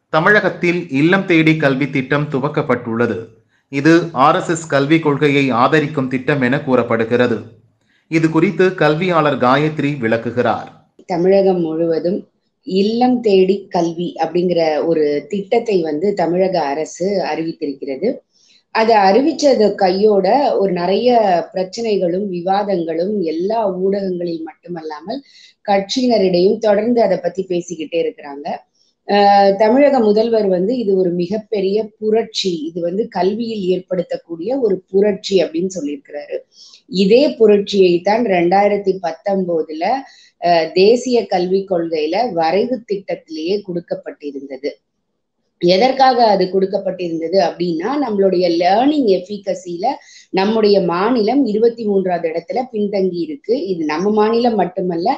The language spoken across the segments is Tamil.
தமிழகத்தில் இல்லம் தேடி கல்வி திட்டம் துவக்கப்பட்டுள்ளது இது ஆர்எஸ்எஸ் கல்விக் கொள்கையை ஆதரிக்கும் திட்டம் என கூறப்படுகிறது இது குறித்து கல்வியாளர் காயத்ரி விளக்குகிறார் தமிழகம் முழுவதும் இல்லம் தேடி கல்வி அப்படிங்கிற ஒரு திட்டத்தை வந்து தமிழக அரசு அறிவித்திருக்கிறது அதை அறிவிச்சது கையோட ஒரு நிறைய பிரச்சனைகளும் விவாதங்களும் எல்லா ஊடகங்களில் மட்டுமல்லாமல் கட்சியினரிடையும் தொடர்ந்து அதை பத்தி பேசிக்கிட்டே இருக்கிறாங்க தமிழக முதல்வர் வந்து இது ஒரு மிகப்பெரிய புரட்சி இது வந்து கல்வியில் ஏற்படுத்தக்கூடிய ஒரு புரட்சி அப்படின்னு சொல்லியிருக்கிறாரு இதே புரட்சியை தான் ரெண்டாயிரத்தி பத்தொன்பதுல தேசிய கல்விக் கொள்கையில வரைவு திட்டத்திலேயே கொடுக்கப்பட்டிருந்தது எதற்காக அது கொடுக்கப்பட்டிருந்தது அப்படின்னா நம்மளுடைய லேர்னிங் எஃபிகசியில நம்முடைய மாநிலம் இருபத்தி மூன்றாவது இடத்துல பின்தங்கி இருக்கு இது நம்ம மாநிலம் மட்டுமல்ல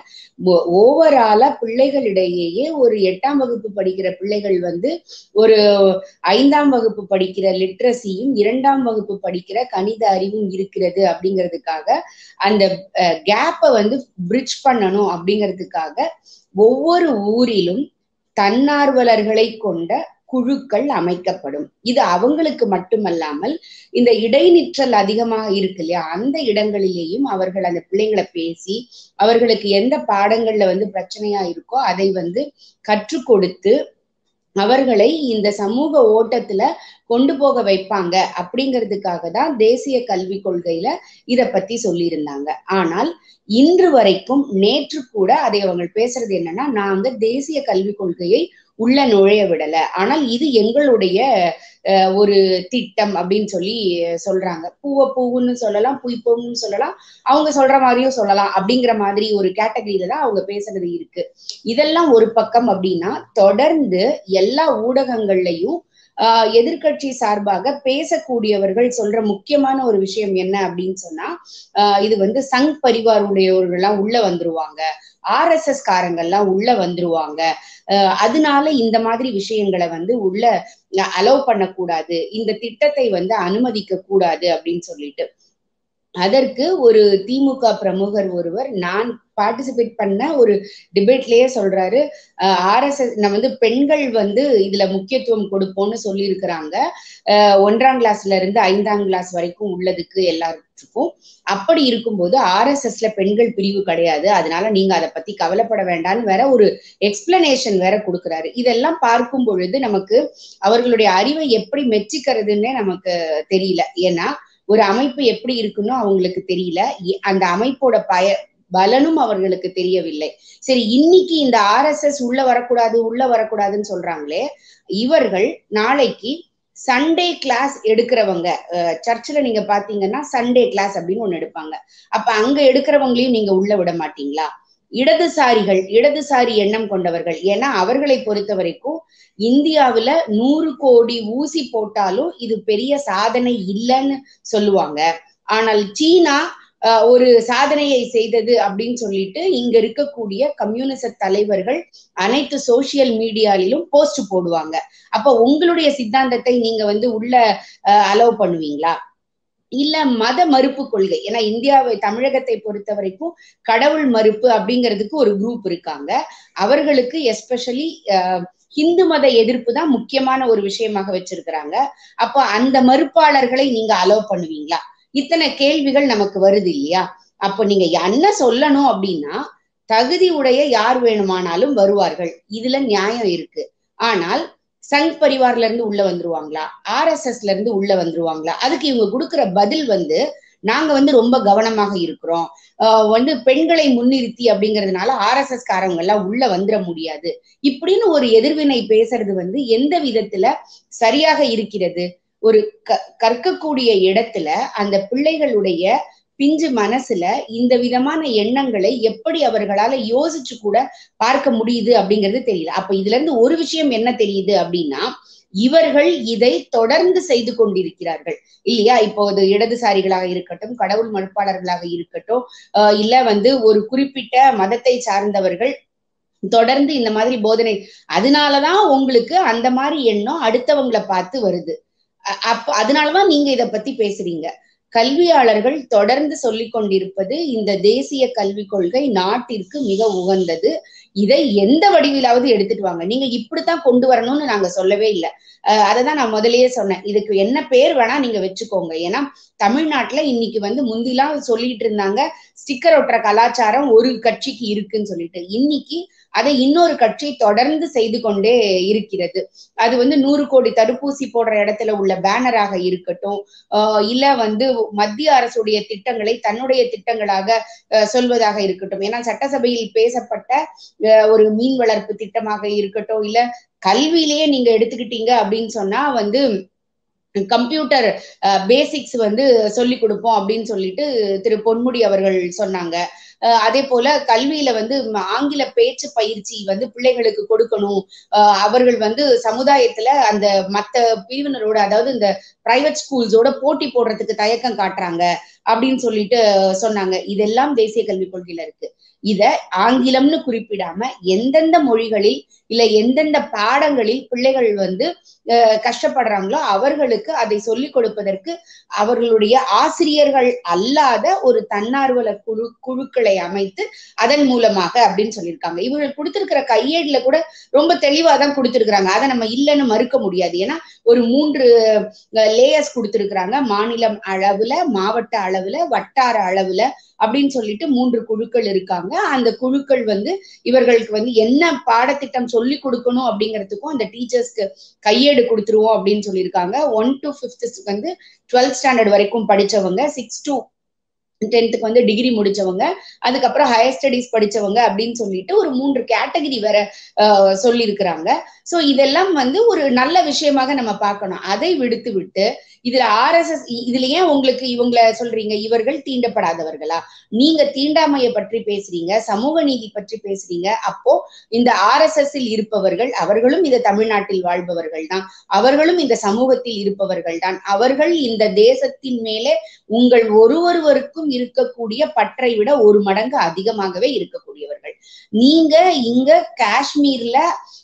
ஓவராலா பிள்ளைகளிடையே ஒரு எட்டாம் வகுப்பு படிக்கிற பிள்ளைகள் வந்து ஒரு ஐந்தாம் வகுப்பு படிக்கிற லிட்ரஸியும் இரண்டாம் வகுப்பு படிக்கிற கணித அறிவும் இருக்கிறது அப்படிங்கிறதுக்காக அந்த கேப்பை வந்து பிரிட்ஜ் பண்ணணும் அப்படிங்கிறதுக்காக ஒவ்வொரு ஊரிலும் தன்னார்வலர்களை கொண்ட குழுக்கள் அமைக்கப்படும் இது அவங்களுக்கு மட்டுமல்லாமல் இந்த இடைநிற்றல் அதிகமாக இருக்கு இல்லையா அந்த இடங்களிலேயும் அவர்கள் அந்த பிள்ளைங்களை பேசி அவர்களுக்கு எந்த பாடங்கள்ல வந்து பிரச்சனையா இருக்கோ அதை வந்து கற்றுக் கொடுத்து அவர்களை இந்த சமூக ஓட்டத்துல கொண்டு போக வைப்பாங்க அப்படிங்கிறதுக்காக தான் தேசிய கல்விக் கொள்கையில இத பத்தி சொல்லியிருந்தாங்க ஆனால் இன்று வரைக்கும் நேற்று கூட அதை அவங்க பேசுறது என்னன்னா நாங்க தேசிய கல்விக் கொள்கையை உள்ள நுழைய விடல ஆனால் இது எங்களுடைய ஒரு திட்டம் அப்படின்னு சொல்லி சொல்றாங்க பூவ பூவுன்னு சொல்லலாம் புய்ப்பூன்னு சொல்லலாம் அவங்க சொல்ற மாதிரியும் சொல்லலாம் அப்படிங்கிற மாதிரி ஒரு கேட்டகரியில தான் அவங்க பேசுறது இருக்கு இதெல்லாம் ஒரு பக்கம் அப்படின்னா தொடர்ந்து எல்லா ஊடகங்கள்லையும் ஆஹ் எதிர்கட்சி சார்பாக பேசக்கூடியவர்கள் சொல்ற முக்கியமான ஒரு விஷயம் என்ன அப்படின்னு சொன்னா ஆஹ் இது வந்து சங் பரிவார் உடையவர்கள்லாம் உள்ள வந்துருவாங்க ஆர் எஸ் எஸ் காரங்கள்லாம் உள்ள வந்துருவாங்க அதனால இந்த மாதிரி விஷயங்களை வந்து உள்ள அலோவ் பண்ணக்கூடாது இந்த திட்டத்தை வந்து அனுமதிக்க கூடாது அப்படின்னு சொல்லிட்டு அதற்கு ஒரு திமுக பிரமுகர் ஒருவர் நான் பார்ட்டிசிபேட் பண்ண ஒரு டிபேட்லயே சொல்றாரு ஆர்எஸ்எஸ் நம்ம வந்து பெண்கள் வந்து இதுல முக்கியத்துவம் கொடுப்போம்னு சொல்லியிருக்கிறாங்க ஒன்றாம் கிளாஸ்ல இருந்து ஐந்தாம் கிளாஸ் வரைக்கும் உள்ளதுக்கு எல்லாருக்கும் அப்படி இருக்கும்போது ஆர்எஸ்எஸ்ல பெண்கள் பிரிவு கிடையாது அதனால நீங்க அதை பத்தி கவலைப்பட வேண்டாம்னு வேற ஒரு எக்ஸ்பிளனேஷன் வேற கொடுக்குறாரு இதெல்லாம் பார்க்கும் பொழுது நமக்கு அவர்களுடைய அறிவை எப்படி மெச்சிக்கிறதுன்னே நமக்கு தெரியல ஏன்னா ஒரு அமைப்பு எப்படி இருக்குன்னு அவங்களுக்கு தெரியல அந்த அமைப்போட பய பலனும் அவர்களுக்கு தெரியவில்லை சரி இன்னைக்கு இந்த ஆர் எஸ் எஸ் உள்ள வரக்கூடாது உள்ள வரக்கூடாதுன்னு சொல்றாங்களே இவர்கள் நாளைக்கு சண்டே கிளாஸ் எடுக்கிறவங்க சர்ச்சில் நீங்க பாத்தீங்கன்னா சண்டே கிளாஸ் அப்படின்னு ஒண்ணு எடுப்பாங்க அப்ப அங்க எடுக்கிறவங்களையும் நீங்க உள்ள விட மாட்டீங்களா இடதுசாரிகள் இடதுசாரி எண்ணம் கொண்டவர்கள் ஏன்னா அவர்களை பொறுத்த வரைக்கும் இந்தியாவுல நூறு கோடி ஊசி போட்டாலும் இது பெரிய சாதனை இல்லைன்னு சொல்லுவாங்க ஆனால் சீனா ஒரு சாதனையை செய்தது அப்படின்னு சொல்லிட்டு இங்க இருக்கக்கூடிய கம்யூனிச தலைவர்கள் அனைத்து சோசியல் மீடியாலிலும் போஸ்ட் போடுவாங்க அப்ப உங்களுடைய சித்தாந்தத்தை நீங்க வந்து உள்ள அலோவ் பண்ணுவீங்களா இல்ல மத மறுப்பு கொள்கை ஏன்னா இந்தியாவை தமிழகத்தை பொறுத்த வரைக்கும் கடவுள் மறுப்பு அப்படிங்கிறதுக்கு ஒரு குரூப் இருக்காங்க அவர்களுக்கு எஸ்பெஷலி ஹிந்து மத எதிர்ப்பு தான் முக்கியமான ஒரு விஷயமாக வச்சிருக்கிறாங்க அப்போ அந்த மறுப்பாளர்களை நீங்க அலோவ் பண்ணுவீங்களா இத்தனை கேள்விகள் நமக்கு வருது இல்லையா அப்போ நீங்க என்ன சொல்லணும் அப்படின்னா தகுதி உடைய யார் வேணுமானாலும் வருவார்கள் இதுல நியாயம் இருக்கு ஆனால் சங் பரிவார்ல இருந்து உள்ள வந்துருவாங்களா ஆர் எஸ் எஸ்ல இருந்து உள்ள வந்துருவாங்களா அதுக்கு இவங்க கொடுக்குற பதில் வந்து நாங்க வந்து ரொம்ப கவனமாக இருக்கிறோம் வந்து பெண்களை முன்னிறுத்தி அப்படிங்கிறதுனால ஆர் எஸ் எஸ் காரங்க எல்லாம் உள்ள வந்துட முடியாது இப்படின்னு ஒரு எதிர்வினை பேசுறது வந்து எந்த விதத்துல சரியாக இருக்கிறது ஒரு க கற்கக்கூடிய இடத்துல அந்த பிள்ளைகளுடைய பிஞ்சு மனசுல இந்த விதமான எண்ணங்களை எப்படி அவர்களால யோசிச்சு கூட பார்க்க முடியுது அப்படிங்கிறது தெரியல அப்ப இதுல இருந்து ஒரு விஷயம் என்ன தெரியுது அப்படின்னா இவர்கள் இதை தொடர்ந்து செய்து கொண்டிருக்கிறார்கள் இல்லையா இப்போது இடதுசாரிகளாக இருக்கட்டும் கடவுள் மறுப்பாளர்களாக இருக்கட்டும் இல்ல வந்து ஒரு குறிப்பிட்ட மதத்தை சார்ந்தவர்கள் தொடர்ந்து இந்த மாதிரி போதனை அதனாலதான் உங்களுக்கு அந்த மாதிரி எண்ணம் அடுத்தவங்களை பார்த்து வருது அப்ப அதனாலதான் நீங்க இத பத்தி பேசுறீங்க கல்வியாளர்கள் தொடர்ந்து சொல்லிக் கொண்டிருப்பது இந்த தேசிய கல்விக் கொள்கை நாட்டிற்கு மிக உகந்தது இதை எந்த வடிவிலாவது எடுத்துட்டு வாங்க நீங்க இப்படித்தான் கொண்டு வரணும்னு நாங்க சொல்லவே இல்லை அததான் நான் முதல்லயே சொன்னேன் இதுக்கு என்ன பேர் வேணா நீங்க வச்சுக்கோங்க ஏன்னா தமிழ்நாட்டுல இன்னைக்கு வந்து முந்திலாம் சொல்லிட்டு இருந்தாங்க ஸ்டிக்கர் ஒட்டுற கலாச்சாரம் ஒரு கட்சிக்கு இருக்குன்னு சொல்லிட்டு இன்னைக்கு அதை இன்னொரு கட்சி தொடர்ந்து செய்து கொண்டே இருக்கிறது அது வந்து நூறு கோடி தடுப்பூசி போடுற இடத்துல உள்ள பேனராக இருக்கட்டும் இல்ல வந்து மத்திய அரசுடைய திட்டங்களை தன்னுடைய திட்டங்களாக சொல்வதாக இருக்கட்டும் ஏன்னா சட்டசபையில் பேசப்பட்ட ஒரு மீன் வளர்ப்பு திட்டமாக இருக்கட்டும் இல்ல கல்வியிலேயே நீங்க எடுத்துக்கிட்டீங்க அப்படின்னு சொன்னா வந்து கம்ப்யூட்டர் பேசிக்ஸ் வந்து சொல்லி கொடுப்போம் அப்படின்னு சொல்லிட்டு திரு பொன்முடி அவர்கள் சொன்னாங்க அதே போல கல்வியில வந்து ஆங்கில பேச்சு பயிற்சி வந்து பிள்ளைகளுக்கு கொடுக்கணும் அவர்கள் வந்து சமுதாயத்துல அந்த மத்த பிரிவினரோட அதாவது இந்த பிரைவேட் ஸ்கூல்ஸோட போட்டி போடுறதுக்கு தயக்கம் காட்டுறாங்க அப்படின்னு சொல்லிட்டு சொன்னாங்க இதெல்லாம் தேசிய கல்விக் கொள்கையில இருக்கு இத ஆங்கிலம்னு குறிப்பிடாம எந்தெந்த மொழிகளில் இல்ல எந்தெந்த பாடங்களில் பிள்ளைகள் வந்து கஷ்டப்படுறாங்களோ அவர்களுக்கு அதை சொல்லிக் கொடுப்பதற்கு அவர்களுடைய ஆசிரியர்கள் அல்லாத ஒரு தன்னார்வல குழு குழுக்களை அமைத்து அதன் மூலமாக அப்படின்னு சொல்லியிருக்காங்க இவர்கள் கொடுத்திருக்கிற கையேடுல கூட ரொம்ப தெளிவா தான் கொடுத்திருக்கிறாங்க அதை நம்ம இல்லைன்னு மறுக்க முடியாது ஏன்னா ஒரு மூன்று லேயர்ஸ் கொடுத்திருக்கிறாங்க மாநிலம் அளவுல மாவட்ட அளவுல வட்டார அளவுல அப்படின்னு சொல்லிட்டு மூன்று குழுக்கள் இருக்காங்க அந்த குழுக்கள் வந்து இவர்களுக்கு வந்து என்ன பாடத்திட்டம் சொல்லி கொடுக்கணும் அப்படிங்கிறதுக்கும் அந்த டீச்சர்ஸ்க்கு கையேடு கொடுத்துருவோம் அப்படின்னு சொல்லியிருக்காங்க ஒன் டு ஃபிஃப்த் வந்து டுவெல்த் ஸ்டாண்டர்ட் வரைக்கும் படிச்சவங்க சிக்ஸ் டு டென்த்துக்கு வந்து டிகிரி முடிச்சவங்க அதுக்கப்புறம் ஹையர் ஸ்டடிஸ் படிச்சவங்க அப்படின்னு சொல்லிட்டு ஒரு மூன்று கேட்டகரி வேற சொல்லியிருக்கிறாங்க சோ இதெல்லாம் வந்து ஒரு நல்ல விஷயமாக நம்ம பார்க்கணும் அதை விடுத்து விட்டு இதுல ஆர்எஸ்எஸ் இதுல ஏன் உங்களுக்கு இவங்கள சொல்றீங்க இவர்கள் தீண்டப்படாதவர்களா நீங்க தீண்டாமையை பற்றி பேசுறீங்க சமூக நீதி பற்றி பேசுறீங்க அப்போ இந்த ஆர்எஸ்எஸ் இருப்பவர்கள் அவர்களும் இந்த தமிழ்நாட்டில் வாழ்பவர்கள் தான் அவர்களும் இந்த சமூகத்தில் இருப்பவர்கள் தான் அவர்கள் இந்த தேசத்தின் மேலே உங்கள் ஒருவொருவருக்கும் இருக்கக்கூடிய பற்றை விட ஒரு மடங்கு அதிகமாகவே இருக்கக்கூடியவர்கள் நீங்க இங்க காஷ்மீர்ல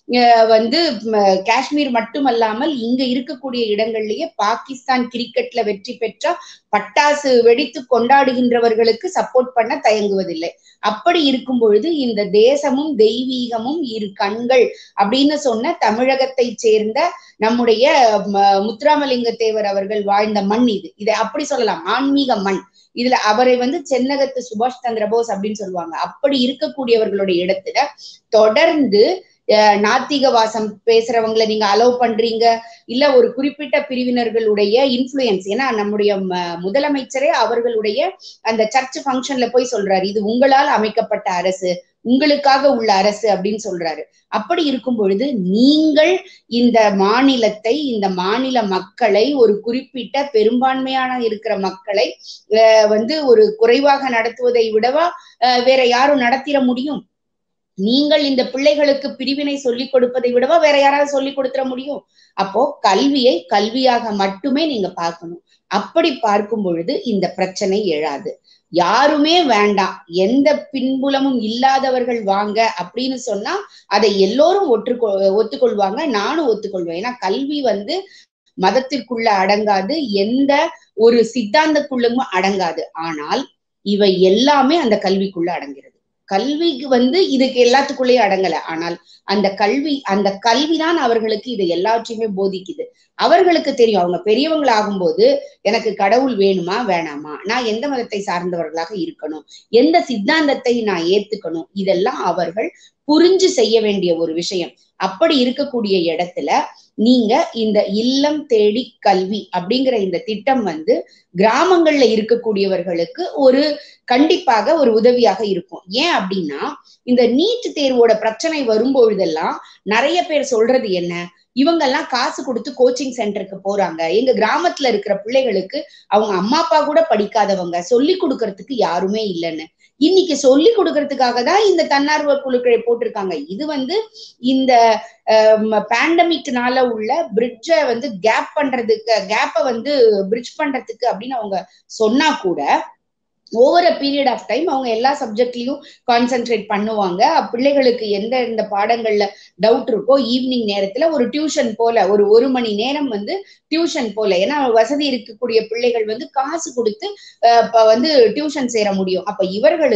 வந்து காஷ்மீர் மட்டுமல்லாமல் இங்க இருக்கக்கூடிய இடங்கள்லயே பாகிஸ்தான் கிரிக்கெட்ல வெற்றி பெற்றா பட்டாசு வெடித்து கொண்டாடுகின்றவர்களுக்கு சப்போர்ட் பண்ண தயங்குவதில்லை அப்படி இருக்கும் பொழுது இந்த தேசமும் தெய்வீகமும் இரு கண்கள் அப்படின்னு சொன்ன தமிழகத்தை சேர்ந்த நம்முடைய முத்துராமலிங்க தேவர் அவர்கள் வாழ்ந்த மண் இது இதை அப்படி சொல்லலாம் ஆன்மீக மண் இதுல அவரை வந்து சென்னகத்து சுபாஷ் சந்திர போஸ் அப்படின்னு சொல்லுவாங்க அப்படி இருக்கக்கூடியவர்களுடைய இடத்துல தொடர்ந்து நாத்திகவாசம் பேசுறவங்களை நீங்க அலோவ் பண்றீங்க இல்ல ஒரு குறிப்பிட்ட பிரிவினர்களுடைய இன்ஃபுளுயன்ஸ் ஏன்னா நம்முடைய முதலமைச்சரே அவர்களுடைய அந்த சர்ச் ஃபங்க்ஷன்ல போய் சொல்றாரு இது உங்களால் அமைக்கப்பட்ட அரசு உங்களுக்காக உள்ள அரசு அப்படின்னு சொல்றாரு அப்படி இருக்கும் பொழுது நீங்கள் இந்த மாநிலத்தை இந்த மாநில மக்களை ஒரு குறிப்பிட்ட பெரும்பான்மையான இருக்கிற மக்களை வந்து ஒரு குறைவாக நடத்துவதை விடவா வேற யாரும் நடத்திட முடியும் நீங்கள் இந்த பிள்ளைகளுக்கு பிரிவினை சொல்லிக் கொடுப்பதை விடவா வேற யாராவது சொல்லிக் கொடுத்துட முடியும் அப்போ கல்வியை கல்வியாக மட்டுமே நீங்க பார்க்கணும் அப்படி பார்க்கும் பொழுது இந்த பிரச்சனை எழாது யாருமே வேண்டாம் எந்த பின்புலமும் இல்லாதவர்கள் வாங்க அப்படின்னு சொன்னா அதை எல்லோரும் ஒற்றுக்கொ ஒத்துக்கொள்வாங்க நானும் ஒத்துக்கொள்வேன் ஏன்னா கல்வி வந்து மதத்திற்குள்ள அடங்காது எந்த ஒரு சித்தாந்தக்குள்ளும் அடங்காது ஆனால் இவை எல்லாமே அந்த கல்விக்குள்ள அடங்கிறது கல்விக்கு வந்து இதுக்கு எல்லாத்துக்குள்ளேயும் அடங்கல ஆனால் அந்த கல்வி அந்த கல்விதான் அவர்களுக்கு இதை எல்லாத்தையுமே போதிக்குது அவர்களுக்கு தெரியும் அவங்க பெரியவங்கள் ஆகும்போது எனக்கு கடவுள் வேணுமா வேணாமா நான் எந்த மதத்தை சார்ந்தவர்களாக இருக்கணும் எந்த சித்தாந்தத்தை நான் ஏத்துக்கணும் இதெல்லாம் அவர்கள் புரிஞ்சு செய்ய வேண்டிய ஒரு விஷயம் அப்படி இருக்கக்கூடிய இடத்துல நீங்க இந்த இல்லம் தேடி கல்வி அப்படிங்கிற இந்த திட்டம் வந்து கிராமங்கள்ல இருக்கக்கூடியவர்களுக்கு ஒரு கண்டிப்பாக ஒரு உதவியாக இருக்கும் ஏன் அப்படின்னா இந்த நீட் தேர்வோட பிரச்சனை வரும்பொழுதெல்லாம் நிறைய பேர் சொல்றது என்ன இவங்கெல்லாம் காசு கொடுத்து கோச்சிங் சென்டருக்கு போறாங்க எங்க கிராமத்துல இருக்கிற பிள்ளைகளுக்கு அவங்க அம்மா அப்பா கூட படிக்காதவங்க சொல்லி கொடுக்கறதுக்கு யாருமே இல்லைன்னு இன்னைக்கு சொல்லி கொடுக்கறதுக்காக தான் இந்த தன்னார்வ குழுக்களை போட்டிருக்காங்க இது வந்து இந்த பேண்டமிக்னால உள்ள பிரிட்ஜை வந்து கேப் பண்றதுக்கு கேப்பை வந்து பிரிட்ஜ் பண்றதுக்கு அப்படின்னு அவங்க சொன்னா கூட over a period of time அவங்க எல்லா சப்ஜெக்ட்லயும் கான்சென்ட்ரேட் பண்ணுவாங்க பிள்ளைகளுக்கு எந்த எந்த பாடங்கள்ல டவுட் இருக்கோ ஈவினிங் நேரத்துல ஒரு டியூஷன் போல ஒரு ஒரு மணி நேரம் வந்து டியூஷன் போல ஏன்னா வசதி இருக்கக்கூடிய பிள்ளைகள் வந்து காசு கொடுத்து வந்து டியூஷன் சேர முடியும் அப்ப இவர்களுக்கு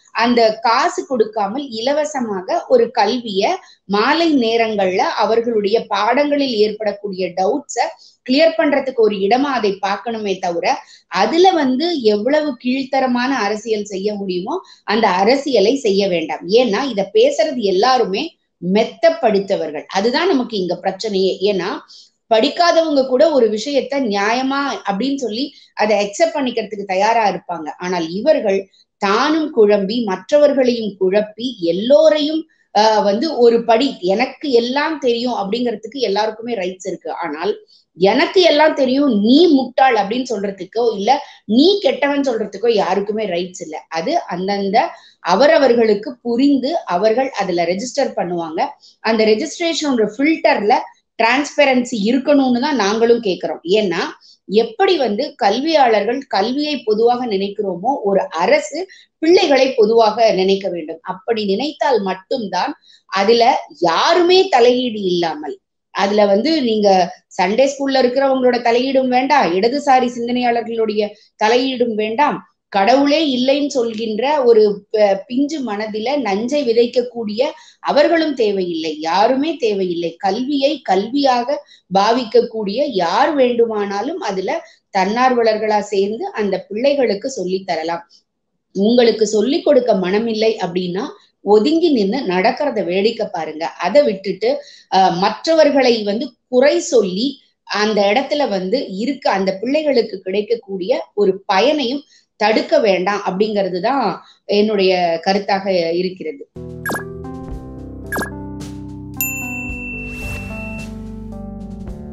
அந்த காசு கொடுக்காமல் இலவசமாக ஒரு கல்விய மாலை நேரங்கள்ல அவர்களுடைய பாடங்களில் ஏற்படக்கூடிய டவுட்ஸ கிளியர் பண்றதுக்கு ஒரு இடமா அதை பார்க்கணுமே தவிர அதுல வந்து எவ்வளவு கீழ்த்தரமான அரசியல் செய்ய முடியுமோ அந்த அரசியலை செய்ய வேண்டாம் ஏன்னா இத பேசுறது எல்லாருமே மெத்த படித்தவர்கள் அதுதான் நமக்கு இங்க பிரச்சனையே ஏன்னா படிக்காதவங்க கூட ஒரு விஷயத்த நியாயமா அப்படின்னு சொல்லி அதை அக்செப்ட் பண்ணிக்கிறதுக்கு தயாரா இருப்பாங்க ஆனால் இவர்கள் தானும் குழம்பி மற்றவர்களையும் குழப்பி எல்லோரையும் ஆஹ் வந்து ஒரு படி எனக்கு எல்லாம் தெரியும் அப்படிங்கிறதுக்கு எல்லாருக்குமே ரைட்ஸ் இருக்கு ஆனால் எனக்கு எல்லாம் தெரியும் நீ முட்டாள் அப்படின்னு சொல்றதுக்கோ இல்ல நீ கெட்டவன் சொல்றதுக்கோ யாருக்குமே ரைட்ஸ் இல்லை அது அந்தந்த அவரவர்களுக்கு புரிந்து அவர்கள் அதுல ரெஜிஸ்டர் பண்ணுவாங்க அந்த ரெஜிஸ்ட்ரேஷனோட ஃபில்டர்ல டிரான்ஸ்பெரன்சி இருக்கணும்னு தான் நாங்களும் கேட்கிறோம் ஏன்னா எப்படி வந்து கல்வியாளர்கள் கல்வியை பொதுவாக நினைக்கிறோமோ ஒரு அரசு பிள்ளைகளை பொதுவாக நினைக்க வேண்டும் அப்படி நினைத்தால் மட்டும்தான் அதுல யாருமே தலையீடு இல்லாமல் அதுல வந்து நீங்க சண்டே ஸ்கூல்ல இருக்கிறவங்களோட தலையீடும் வேண்டாம் இடதுசாரி சிந்தனையாளர்களுடைய தலையீடும் வேண்டாம் கடவுளே இல்லைன்னு சொல்கின்ற ஒரு பிஞ்சு மனதில நஞ்சை விதைக்கக்கூடிய அவர்களும் தேவையில்லை யாருமே தேவையில்லை கல்வியை கல்வியாக பாவிக்கக்கூடிய யார் வேண்டுமானாலும் அதுல தன்னார்வலர்களா சேர்ந்து அந்த பிள்ளைகளுக்கு சொல்லி தரலாம் உங்களுக்கு சொல்லி கொடுக்க மனமில்லை அப்படின்னா ஒதுங்கி நின்று நடக்கிறத வேடிக்கை பாருங்க அதை விட்டுட்டு அஹ் மற்றவர்களை வந்து குறை சொல்லி அந்த இடத்துல வந்து இருக்க அந்த பிள்ளைகளுக்கு கிடைக்கக்கூடிய ஒரு பயனையும் தடுக்க வேண்டாம் அப்படிங்கிறது தான் என்னுடைய கருத்தாக இருக்கிறது